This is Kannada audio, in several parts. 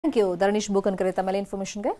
ಥ್ಯಾಂಕ್ ಯು ಧರಣೀಶ್ ಬೂಕನ್ಕರೆ ತಮ್ಮೆಲ್ಲ ಇನ್ಫಾರ್ಮೇಶನ್ಗೆ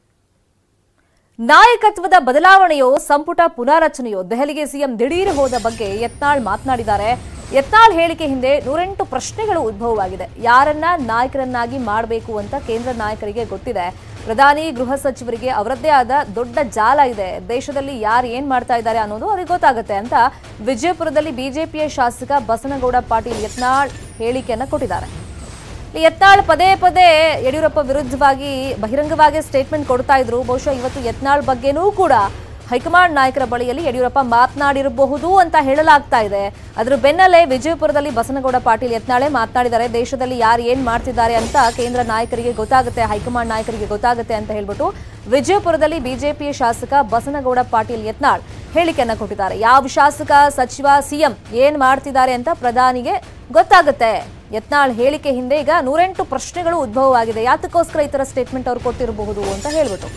ನಾಯಕತ್ವದ ಬದಲಾವಣೆಯೋ ಸಂಪುಟ ಪುನಾರಚನೆಯೋ ದೆಹಲಿಗೆ ಸಿಎಂ ದಿಢೀರ್ ಹೋದ ಬಗ್ಗೆ ಯತ್ನಾಳ್ ಮಾತನಾಡಿದ್ದಾರೆ ಯತ್ನಾಳ್ ಹೇಳಿಕೆ ಹಿಂದೆ ನೂರೆಂಟು ಪ್ರಶ್ನೆಗಳು ಉದ್ಭವವಾಗಿದೆ ಯಾರನ್ನ ನಾಯಕರನ್ನಾಗಿ ಮಾಡಬೇಕು ಅಂತ ಕೇಂದ್ರ ನಾಯಕರಿಗೆ ಗೊತ್ತಿದೆ ಪ್ರಧಾನಿ ಗೃಹ ಸಚಿವರಿಗೆ ಅವರದ್ದೇ ಆದ ದೊಡ್ಡ ಜಾಲ ಇದೆ ದೇಶದಲ್ಲಿ ಯಾರು ಏನ್ ಮಾಡ್ತಾ ಇದ್ದಾರೆ ಅನ್ನೋದು ಅವ್ರಿಗೆ ಗೊತ್ತಾಗುತ್ತೆ ಅಂತ ವಿಜಯಪುರದಲ್ಲಿ ಬಿಜೆಪಿಯ ಶಾಸಕ ಬಸನಗೌಡ ಪಾಟೀಲ್ ಯತ್ನಾಳ್ ಹೇಳಿಕೆಯನ್ನ ಕೊಟ್ಟಿದ್ದಾರೆ ಇಲ್ಲಿ ಯತ್ನಾಳ್ ಪದೇ ಪದೇ ಯಡಿಯೂರಪ್ಪ ವಿರುದ್ಧವಾಗಿ ಬಹಿರಂಗವಾಗಿ ಸ್ಟೇಟ್ಮೆಂಟ್ ಕೊಡ್ತಾ ಇದ್ರು ಬಹುಶಃ ಇವತ್ತು ಯತ್ನಾಳ್ ಬಗ್ಗೆನೂ ಕೂಡ ಹೈಕಮಾಂಡ್ ನಾಯಕರ ಬಳಿಯಲ್ಲಿ ಯಡಿಯೂರಪ್ಪ ಮಾತನಾಡಿರಬಹುದು ಅಂತ ಹೇಳಲಾಗ್ತಾ ಇದೆ ಅದ್ರ ಬೆನ್ನಲ್ಲೇ ವಿಜಯಪುರದಲ್ಲಿ ಬಸನಗೌಡ ಪಾಟೀಲ್ ಯತ್ನಾಳೆ ಮಾತನಾಡಿದ್ದಾರೆ ದೇಶದಲ್ಲಿ ಯಾರು ಏನ್ ಮಾಡ್ತಿದ್ದಾರೆ ಅಂತ ಕೇಂದ್ರ ನಾಯಕರಿಗೆ ಗೊತ್ತಾಗುತ್ತೆ ಹೈಕಮಾಂಡ್ ನಾಯಕರಿಗೆ ಗೊತ್ತಾಗುತ್ತೆ ಅಂತ ಹೇಳ್ಬಿಟ್ಟು ವಿಜಯಪುರದಲ್ಲಿ ಬಿಜೆಪಿ ಶಾಸಕ ಬಸನಗೌಡ ಪಾಟೀಲ್ ಯತ್ನಾಳ್ ಹೇಳಿಕೆಯನ್ನ ಕೊಟ್ಟಿದ್ದಾರೆ ಯಾವ ಶಾಸಕ ಸಚಿವ ಸಿಎಂ ಏನ್ ಮಾಡ್ತಿದ್ದಾರೆ ಅಂತ ಪ್ರಧಾನಿಗೆ ಗೊತ್ತಾಗುತ್ತೆ ಯತ್ನಾಳ್ ಹೇಳಿಕೆ ಹಿಂದೆ ಈಗ ನೂರೆಂಟು ಪ್ರಶ್ನೆಗಳು ಉದ್ಭವವಾಗಿದೆ ಯಾತಕ್ಕೋಸ್ಕರ ಈ ತರ ಸ್ಟೇಟ್ಮೆಂಟ್ ಅವ್ರು ಕೊಟ್ಟಿರಬಹುದು ಅಂತ ಹೇಳ್ಬಿಟ್ಟು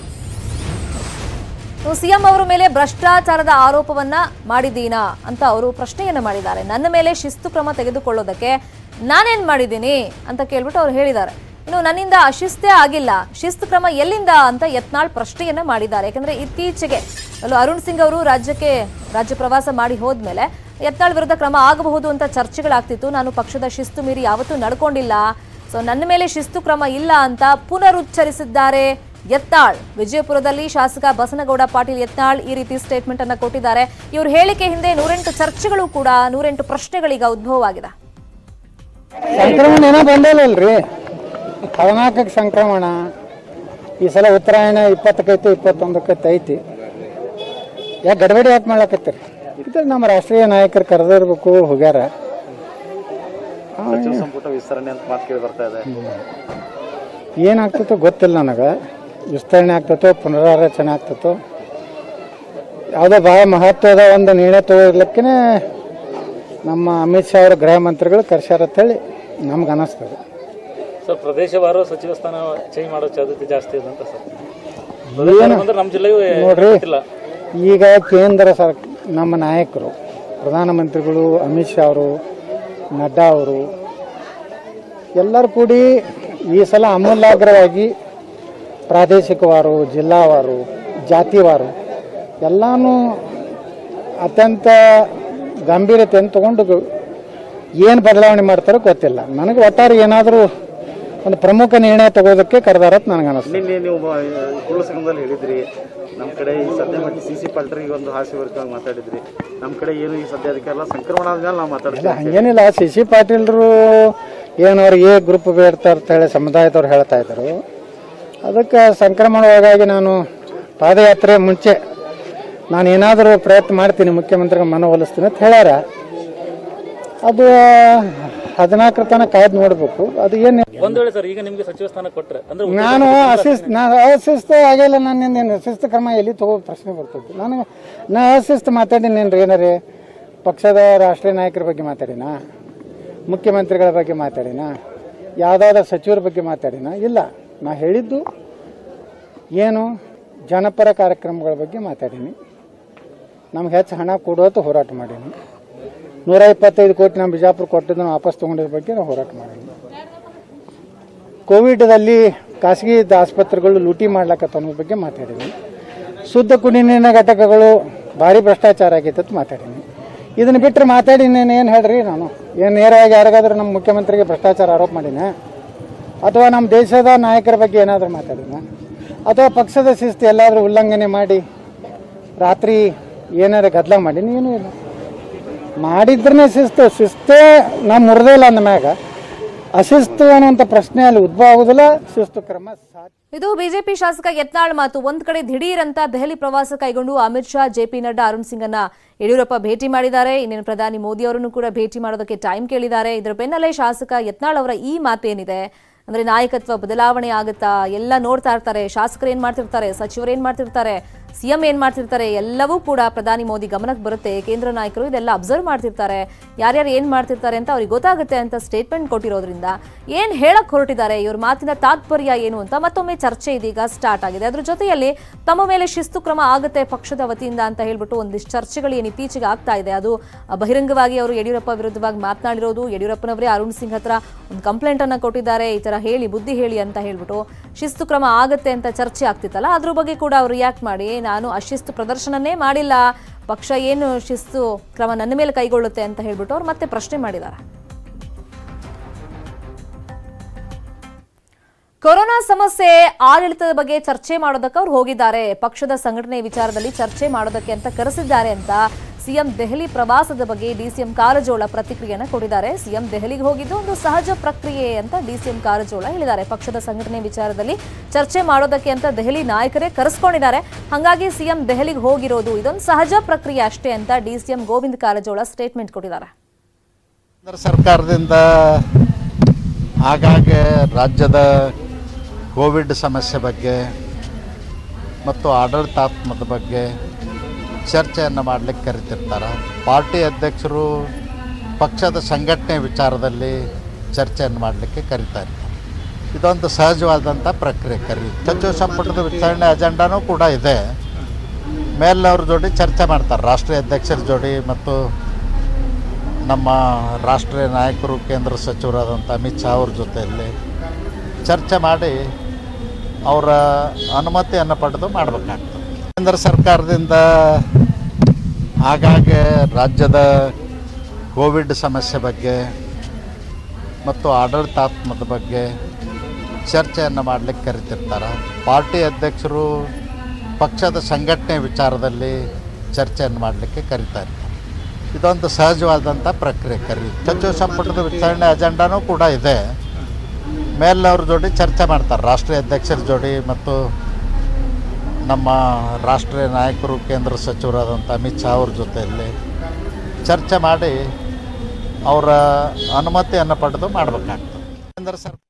ಇನ್ನು ಸಿಎಂ ಅವರ ಮೇಲೆ ಭ್ರಷ್ಟಾಚಾರದ ಆರೋಪವನ್ನ ಮಾಡಿದ್ದೀನಾ ಅಂತ ಅವರು ಪ್ರಶ್ನೆಯನ್ನ ಮಾಡಿದ್ದಾರೆ ನನ್ನ ಮೇಲೆ ಶಿಸ್ತು ಕ್ರಮ ತೆಗೆದುಕೊಳ್ಳೋದಕ್ಕೆ ನಾನೇನ್ ಮಾಡಿದ್ದೀನಿ ಅಂತ ಕೇಳ್ಬಿಟ್ಟು ಅವ್ರು ಹೇಳಿದ್ದಾರೆ ಇನ್ನು ನನ್ನಿಂದ ಅಶಿಸ್ತೇ ಆಗಿಲ್ಲ ಶಿಸ್ತು ಕ್ರಮ ಎಲ್ಲಿಂದ ಅಂತ ಯತ್ನಾಳ್ ಪ್ರಶ್ನೆಯನ್ನ ಮಾಡಿದ್ದಾರೆ ಯಾಕಂದ್ರೆ ಇತ್ತೀಚೆಗೆ ಅಲ್ಲೂ ಅರುಣ್ ಸಿಂಗ್ ಅವರು ರಾಜ್ಯಕ್ಕೆ ರಾಜ್ಯ ಪ್ರವಾಸ ಮಾಡಿ ಹೋದ್ಮೇಲೆ ಯತ್ನಾಳ್ ವಿರುದ್ಧ ಕ್ರಮ ಆಗಬಹುದು ಅಂತ ಚರ್ಚೆಗಳಾಗ್ತಿತ್ತು ನಾನು ಪಕ್ಷದ ಶಿಸ್ತು ಮೀರಿ ಯಾವತ್ತೂ ನಡ್ಕೊಂಡಿಲ್ಲ ಸೊ ನನ್ನ ಮೇಲೆ ಶಿಸ್ತು ಕ್ರಮ ಇಲ್ಲ ಅಂತ ಪುನರುಚ್ಚರಿಸಿದ್ದಾರೆ ಯತ್ನಾಳ್ ವಿಜಯಪುರದಲ್ಲಿ ಶಾಸಕ ಬಸನಗೌಡ ಪಾಟೀಲ್ ಯತ್ನಾಳ್ ಈ ರೀತಿ ಸ್ಟೇಟ್ಮೆಂಟ್ ಅನ್ನ ಕೊಟ್ಟಿದ್ದಾರೆ ಇವ್ರ ಹೇಳಿಕೆ ಹಿಂದೆ ನೂರೆಂಟು ಚರ್ಚೆಗಳು ಕೂಡ ನೂರೆಂಟು ಪ್ರಶ್ನೆಗಳೀಗ ಉದ್ಭವವಾಗಿದೆ ಸಂಕ್ರಮಣ ಏನೋ ಬಂದಿಲ್ಲಲ್ರಿ ಹದಿನಾಲ್ಕಕ್ಕೆ ಸಂಕ್ರಮಣ ಈ ಸಲ ಉತ್ತರಾಯಣ ಇಪ್ಪತ್ತಕ್ಕೈತಿ ಇಪ್ಪತ್ತೊಂದಕ್ಕೈತಿ ಐತಿ ಯಾಕೆ ಗಡಬಡಿ ಯಾಕೆ ಮಾಡ್ಲಕತ್ತೀರಿ ಇದು ನಮ್ಮ ರಾಷ್ಟ್ರೀಯ ನಾಯಕರು ಕರೆದಿರ್ಬೇಕು ಹೋಗ್ಯಾರ ಸಚಿವ ಸಂಪುಟ ವಿಸ್ತರಣೆ ಅಂತ ಮಾತು ಕೇಳಿ ಬರ್ತಾ ಇದೆ ಏನಾಗ್ತತೋ ಗೊತ್ತಿಲ್ಲ ನನಗೆ ವಿಸ್ತರಣೆ ಆಗ್ತತೋ ಪುನರಾರಚನೆ ಆಗ್ತತೋ ಯಾವುದೋ ಭಾಳ ಮಹತ್ವದ ಒಂದು ನಿರ್ಣಯ ತಗೋರ್ಲಿಕ್ಕೆ ನಮ್ಮ ಅಮಿತ್ ಶಾ ಅವರ ಗೃಹ ಮಂತ್ರಿಗಳು ಕರ್ಸ್ಯಾರ ಅಂತೇಳಿ ನಮ್ಗೆ ಅನ್ನಿಸ್ತದೆ ಸರ್ ಪ್ರದೇಶವಾರು ಸಚಿವ ಸ್ಥಾನ ಚೇಂಜ್ ಮಾಡೋ ಸಾಧ್ಯತೆ ಜಾಸ್ತಿ ಇದೆ ಅಂತ ಸರ್ ಪ್ರದೇಶವಾರು ಅಂದ್ರೆ ನಮ್ಮ ಜಿಲ್ಲೆಯೂ ನೋಡ್ರಿ ಗೊತ್ತಿಲ್ಲ ಈಗ ಕೇಂದ್ರ ಸರ್ ನಮ್ಮ ನಾಯಕರು ಪ್ರಧಾನಮಂತ್ರಿಗಳು ಅಮಿತ್ ಶಾ ಅವರು ನಡ್ಡಾ ಅವರು ಎಲ್ಲರೂ ಕೂಡಿ ಈ ಸಲ ಅಮೂಲಾಗ್ರವಾಗಿ ಪ್ರಾದೇಶಿಕವಾರು ಜಿಲ್ಲಾವಾರು ಜಾತಿವಾರು ಎಲ್ಲಾನು ಅತ್ಯಂತ ಗಂಭೀರತೆಯನ್ನು ತಗೊಂಡು ಏನು ಬದಲಾವಣೆ ಮಾಡ್ತಾರೋ ಗೊತ್ತಿಲ್ಲ ನನಗೆ ಒಟ್ಟಾರೆ ಏನಾದರೂ ಒಂದು ಪ್ರಮುಖ ನಿರ್ಣಯ ತಗೋದಕ್ಕೆ ಕರೆದಾರತ್ ನನಗೆ ಅನಿಸ್ತದೆ ನಿನ್ನೆ ನೀವು ಕುಳ್ಳ ಸಂಘದಲ್ಲಿ ಹೇಳಿದ್ರಿ ನಮ್ಮ ಕಡೆ ಈ ಸದ್ಯ ಮತ್ತೆ ಸಿ ಸಿ ಪಾಲ್ಟ್ರಿಗೆ ಒಂದು ಹಾಸ್ಯವರ್ಗವಾಗಿ ಮಾತಾಡಿದ್ರಿ ನಮ್ಮ ಕಡೆ ಏನು ಈ ಸದ್ಯ ಅದಕ್ಕೆಲ್ಲ ಸಂಕ್ರಮಣ ಆದ್ಮೇಲೆ ನಾವು ಇಲ್ಲ ಮಾತಾಡ್ತೀವಿ ಹಂಗೇನಿಲ್ಲ ಸಿ ಸಿ ಪಾಟೀಲ್ರು ಏನು ಅವ್ರಿಗೆ ಎ ಗ್ರೂಪ್ ಬೇಡ್ತಾರೆ ಅಂತ ಹೇಳಿ ಸಮುದಾಯದವ್ರು ಹೇಳ್ತಾ ಇದ್ರು ಅದಕ್ಕೆ ಸಂಕ್ರಮಣವಾಗಿ ನಾನು ಪಾದಯಾತ್ರೆ ಮುಂಚೆ ನಾನು ಏನಾದರೂ ಪ್ರಯತ್ನ ಮಾಡ್ತೀನಿ ಮುಖ್ಯಮಂತ್ರಿಗೆ ಮನವೊಲಿಸ್ತೀನಿ ಅಂತ ಹೇಳ್ಯಾರ ಅದು ಹದಿನಾಲ್ಕರ ತನಕ ಕಾಯ್ದು ನೋಡ್ಬೇಕು ಅದು ಏನು ಒಂದ್ ವೇಳೆ ಸರ್ ಈಗ ನಿಮ್ಗೆ ಸಚಿವ ಸ್ಥಾನ ಕೊಟ್ರೆ ಅಂದ್ರೆ ನಾನು ಅಶಿಸ್ತ್ ನಾನು ಅಶಿಸ್ತು ಆಗಿಲ್ಲ ನನ್ನಿಂದ ಏನು ಶಿಸ್ತು ಕ್ರಮ ಎಲ್ಲಿ ತಗೋ ಪ್ರಶ್ನೆ ಬರ್ತದೆ ನನಗೆ ನಾ ಅಶಿಸ್ತು ಮಾತಾಡಿನೇನ್ರಿ ಏನಾರಿ ಪಕ್ಷದ ರಾಷ್ಟ್ರೀಯ ನಾಯಕರ ಬಗ್ಗೆ ಮಾತಾಡಿನ ಮುಖ್ಯಮಂತ್ರಿಗಳ ಬಗ್ಗೆ ಮಾತಾಡಿನ ಯಾವುದಾದ್ರೂ ಸಚಿವರ ಬಗ್ಗೆ ಮಾತಾಡಿನ ಇಲ್ಲ ನಾ ಹೇಳಿದ್ದು ಏನು ಜನಪರ ಕಾರ್ಯಕ್ರಮಗಳ ಬಗ್ಗೆ ಮಾತಾಡೀನಿ ನಮ್ಗೆ ಹೆಚ್ಚು ಹಣ ಕೊಡೋತು ಹೋರಾಟ ಮಾಡೀನಿ ನೂರ ಇಪ್ಪತ್ತೈದು ಕೋಟಿ ನಮ್ಮ ಬಿಜಾಪುರ ಕೊಟ್ಟಿದ್ದು ವಾಪಸ್ ತೊಗೊಂಡಿದ್ರ ಬಗ್ಗೆ ನಾವು ಹೋರಾಟ ಮಾಡೀನಿ ಕೋವಿಡ್ದಲ್ಲಿ ಖಾಸಗಿ ಆಸ್ಪತ್ರೆಗಳು ಲೂಟಿ ಮಾಡ್ಲಕತ್ತ ಅನ್ನೋ ಬಗ್ಗೆ ಮಾತಾಡೀನಿ ಶುದ್ಧ ಕುಡಿ ನೀರಿನ ಘಟಕಗಳು ಭಾರಿ ಭ್ರಷ್ಟಾಚಾರ ಆಗೈತೆ ಅಂತ ಮಾತಾಡೀನಿ ಇದನ್ನ ಬಿಟ್ಟರೆ ಮಾತಾಡಿ ಏನು ಹೇಳ್ರಿ ನಾನು ಏನು ನೇರವಾಗಿ ಯಾರಿಗಾದ್ರೂ ನಮ್ಮ ಮುಖ್ಯಮಂತ್ರಿಗೆ ಭ್ರಷ್ಟಾಚಾರ ಆರೋಪ ಮಾಡಿನ ಅಥವಾ ನಮ್ಮ ದೇಶದ ನಾಯಕರ ಬಗ್ಗೆ ಏನಾದರೂ ಮಾತಾಡಿನ ಅಥವಾ ಪಕ್ಷದ ಶಿಸ್ತು ಎಲ್ಲಾದರೂ ಉಲ್ಲಂಘನೆ ಮಾಡಿ ರಾತ್ರಿ ಏನಾರ ಗದ್ದಲ ಮಾಡೀನಿ ಏನೂ ಇಲ್ಲ ಮಾಡಿದ್ರೇ ಶಿಸ್ತು ಶಿಸ್ತೇ ನಾವು ಮುರಿದೇ ಇಲ್ಲ ಅಂದ ಮ್ಯಾಗ ಅಶಿಸ್ತು ಅನ್ನುವಂಥ ಪ್ರಶ್ನೆ ಅಲ್ಲಿ ಉದ್ಭವ ಆಗುದಿಲ್ಲ ಶಿಸ್ತು ಕ್ರಮ ಸಾಧ್ಯ ಇದು ಬಿಜೆಪಿ ಶಾಸಕ ಯತ್ನಾಳ್ ಮಾತು ಒಂದ್ ಕಡೆ ದಿಢೀರ್ ಅಂತ ದೆಹಲಿ ಪ್ರವಾಸ ಕೈಗೊಂಡು ಅಮಿತ್ ಶಾ ಜೆಪಿ ನಡ್ಡಾ ಅರುಣ್ ಸಿಂಗ್ ಅನ್ನ ಯಡಿಯೂರಪ್ಪ ಭೇಟಿ ಮಾಡಿದ್ದಾರೆ ಇನ್ನೇನು ಪ್ರಧಾನಿ ಮೋದಿ ಅವರನ್ನು ಕೂಡ ಭೇಟಿ ಮಾಡೋದಕ್ಕೆ ಟೈಮ್ ಕೇಳಿದ್ದಾರೆ ಇದರ ಬೆನ್ನಲ್ಲೇ ಶಾಸಕ ಯತ್ನಾಳ್ ಅವರ ಈ ಮಾತೇನಿದೆ ಅಂದ್ರೆ ನಾಯಕತ್ವ ಬದಲಾವಣೆ ಆಗುತ್ತಾ ಎಲ್ಲ ನೋಡ್ತಾ ಇರ್ತಾರೆ ಶಾಸಕರು ಏನ್ ಮಾಡ್ತಿರ್ತಾರೆ ಸಚಿವರು ಏನ್ ಮಾಡ್ತಿರ್ತಾರೆ ಸಿಎಂ ಏನ್ ಮಾಡ್ತಿರ್ತಾರೆ ಎಲ್ಲವೂ ಕೂಡ ಪ್ರಧಾನಿ ಮೋದಿ ಗಮನಕ್ಕೆ ಬರುತ್ತೆ ಕೇಂದ್ರ ನಾಯಕರು ಇದೆಲ್ಲ ಅಬ್ಸರ್ವ್ ಮಾಡ್ತಿರ್ತಾರೆ ಯಾರ್ಯಾರು ಏನ್ ಮಾಡ್ತಿರ್ತಾರೆ ಅಂತ ಅವ್ರಿಗೆ ಗೊತ್ತಾಗುತ್ತೆ ಅಂತ ಸ್ಟೇಟ್ಮೆಂಟ್ ಕೊಟ್ಟಿರೋದ್ರಿಂದ ಏನ್ ಹೇಳಕ್ ಹೊರಟಿದ್ದಾರೆ ಇವ್ರ ಮಾತಿನ ತಾತ್ಪರ್ಯ ಏನು ಅಂತ ಮತ್ತೊಮ್ಮೆ ಚರ್ಚೆ ಇದೀಗ ಸ್ಟಾರ್ಟ್ ಆಗಿದೆ ಅದ್ರ ಜೊತೆಯಲ್ಲಿ ತಮ್ಮ ಮೇಲೆ ಶಿಸ್ತು ಕ್ರಮ ಆಗುತ್ತೆ ಪಕ್ಷದ ವತಿಯಿಂದ ಅಂತ ಹೇಳ್ಬಿಟ್ಟು ಒಂದಿಷ್ಟು ಚರ್ಚೆಗಳು ಏನು ಇತ್ತೀಚೆಗೆ ಆಗ್ತಾ ಇದೆ ಅದು ಬಹಿರಂಗವಾಗಿ ಅವರು ಯಡಿಯೂರಪ್ಪ ವಿರುದ್ಧವಾಗಿ ಮಾತನಾಡಿರೋದು ಯಡಿಯೂರಪ್ಪನವರೇ ಅರುಣ್ ಸಿಂಗ್ ಹತ್ರ ಒಂದು ಕಂಪ್ಲೇಂಟ್ ಅನ್ನ ಕೊಟ್ಟಿದ್ದಾರೆ ಈ ತರ ಹೇಳಿ ಬುದ್ಧಿ ಹೇಳಿ ಅಂತ ಹೇಳ್ಬಿಟ್ಟು ಶಿಸ್ತು ಕ್ರಮ ಆಗುತ್ತೆ ಅಂತ ಚರ್ಚೆ ಆಗ್ತಿತ್ತಲ್ಲ ಅದ್ರ ಬಗ್ಗೆ ಕೂಡ ಅವರು ರಿಯಾಕ್ಟ್ ಮಾಡಿ ನಾನು ಅಶಿಸ್ತು ಪ್ರದರ್ಶನನೇ ಮಾಡಿಲ್ಲ ಪಕ್ಷ ಏನು ಶಿಸ್ತು ಕ್ರಮ ನನ್ನ ಮೇಲೆ ಕೈಗೊಳ್ಳುತ್ತೆ ಅಂತ ಹೇಳ್ಬಿಟ್ಟು ಅವ್ರು ಮತ್ತೆ ಪ್ರಶ್ನೆ ಮಾಡಿದ್ದಾರೆ ಕೊರೋನಾ ಸಮಸ್ಯೆ ಆಡಳಿತದ ಬಗ್ಗೆ ಚರ್ಚೆ ಮಾಡೋದಕ್ಕೆ ಅವ್ರು ಹೋಗಿದ್ದಾರೆ ಪಕ್ಷದ ಸಂಘಟನೆ ವಿಚಾರದಲ್ಲಿ ಚರ್ಚೆ ಮಾಡೋದಕ್ಕೆ ಅಂತ ಕರೆಸಿದ್ದಾರೆ ಅಂತ ಸಿಎಂ ದೆಹಲಿ ಪ್ರವಾಸದ ಬಗ್ಗೆ ಡಿಸಿಎಂ ಕಾರಜೋಳ ಪ್ರತಿಕ್ರಿಯೆಯನ್ನು ಕೊಟ್ಟಿದ್ದಾರೆ ಸಿಎಂ ದೆಹಲಿಗೆ ಹೋಗಿದ್ದು ಒಂದು ಸಹಜ ಪ್ರಕ್ರಿಯೆ ಅಂತ ಡಿಸಿಎಂ ಕಾರಜೋಳ ಹೇಳಿದ್ದಾರೆ ಪಕ್ಷದ ಸಂಘಟನೆ ವಿಚಾರದಲ್ಲಿ ಚರ್ಚೆ ಮಾಡೋದಕ್ಕೆ ಅಂತ ದೆಹಲಿ ನಾಯಕರೇ ಕರೆಸ್ಕೊಂಡಿದ್ದಾರೆ ಹಾಗಾಗಿ ಸಿಎಂ ದೆಹಲಿಗೆ ಹೋಗಿರೋದು ಇದೊಂದು ಸಹಜ ಪ್ರಕ್ರಿಯೆ ಅಷ್ಟೇ ಅಂತ ಡಿಸಿಎಂ ಗೋವಿಂದ ಕಾರಜೋಳ ಸ್ಟೇಟ್ಮೆಂಟ್ ಕೊಟ್ಟಿದ್ದಾರೆ ಕೇಂದ್ರ ಸರ್ಕಾರದಿಂದ ಆಗಾಗ್ಗೆ ರಾಜ್ಯದ ಕೋವಿಡ್ ಸಮಸ್ಯೆ ಬಗ್ಗೆ ಮತ್ತು ಆಡಳಿತಾತ್ಮದ ಬಗ್ಗೆ ಚರ್ಚೆಯನ್ನು ಮಾಡಲಿಕ್ಕೆ ಕರಿತಿರ್ತಾರೆ ಪಾರ್ಟಿ ಅಧ್ಯಕ್ಷರು ಪಕ್ಷದ ಸಂಘಟನೆ ವಿಚಾರದಲ್ಲಿ ಚರ್ಚೆಯನ್ನು ಮಾಡಲಿಕ್ಕೆ ಕರೀತಾರೆ ಇದೊಂದು ಸಹಜವಾದಂಥ ಪ್ರಕ್ರಿಯೆ ಕರಿ ಸಚಿವ ಸಂಪುಟದ ವಿಸ್ತರಣೆ ಅಜೆಂಡಾನೂ ಕೂಡ ಇದೆ ಮೇಲಿನವ್ರ ಜೋಡಿ ಚರ್ಚೆ ಮಾಡ್ತಾರೆ ರಾಷ್ಟ್ರೀಯ ಅಧ್ಯಕ್ಷರ ಜೋಡಿ ಮತ್ತು ನಮ್ಮ ರಾಷ್ಟ್ರೀಯ ನಾಯಕರು ಕೇಂದ್ರ ಸಚಿವರಾದಂಥ ಅಮಿತ್ ಶಾ ಅವ್ರ ಜೊತೆಯಲ್ಲಿ ಚರ್ಚೆ ಮಾಡಿ ಅವರ ಅನುಮತಿಯನ್ನು ಪಡೆದು ಮಾಡಬೇಕಾಗ್ತದೆ ಕೇಂದ್ರ ಸರ್ಕಾರದಿಂದ ಆಗಾಗ್ಗೆ ರಾಜ್ಯದ ಕೋವಿಡ್ ಸಮಸ್ಯೆ ಬಗ್ಗೆ ಮತ್ತು ಆಡಳಿತಾತ್ಮದ ಬಗ್ಗೆ ಚರ್ಚೆಯನ್ನು ಮಾಡಲಿಕ್ಕೆ ಕರಿತಿರ್ತಾರೆ ಪಾರ್ಟಿ ಅಧ್ಯಕ್ಷರು ಪಕ್ಷದ ಸಂಘಟನೆ ವಿಚಾರದಲ್ಲಿ ಚರ್ಚೆಯನ್ನು ಮಾಡಲಿಕ್ಕೆ ಕರೀತಾರೆ ಇದೊಂದು ಸಹಜವಾದಂಥ ಪ್ರಕ್ರಿಯೆ ಕರಿ ಸಚಿವ ಸಂಪುಟದ ವಿಸ್ತರಣೆ ಅಜೆಂಡಾನೂ ಕೂಡ ಇದೆ ಮೇಲಿನವ್ರ ಜೋಡಿ ಚರ್ಚೆ ಮಾಡ್ತಾರೆ ರಾಷ್ಟ್ರೀಯ ಅಧ್ಯಕ್ಷರ ಜೋಡಿ ಮತ್ತು ನಮ್ಮ ರಾಷ್ಟ್ರೀಯ ನಾಯಕರು ಕೇಂದ್ರ ಸಚಿವರಾದಂಥ ಅಮಿತ್ ಶಾ ಅವ್ರ ಜೊತೆಯಲ್ಲಿ ಚರ್ಚೆ ಮಾಡಿ ಅವರ ಅನುಮತಿಯನ್ನು ಪಡೆದು ಮಾಡಬೇಕಾಗ್ತದೆ ಕೇಂದ್ರ ಸರ್ಕಾರ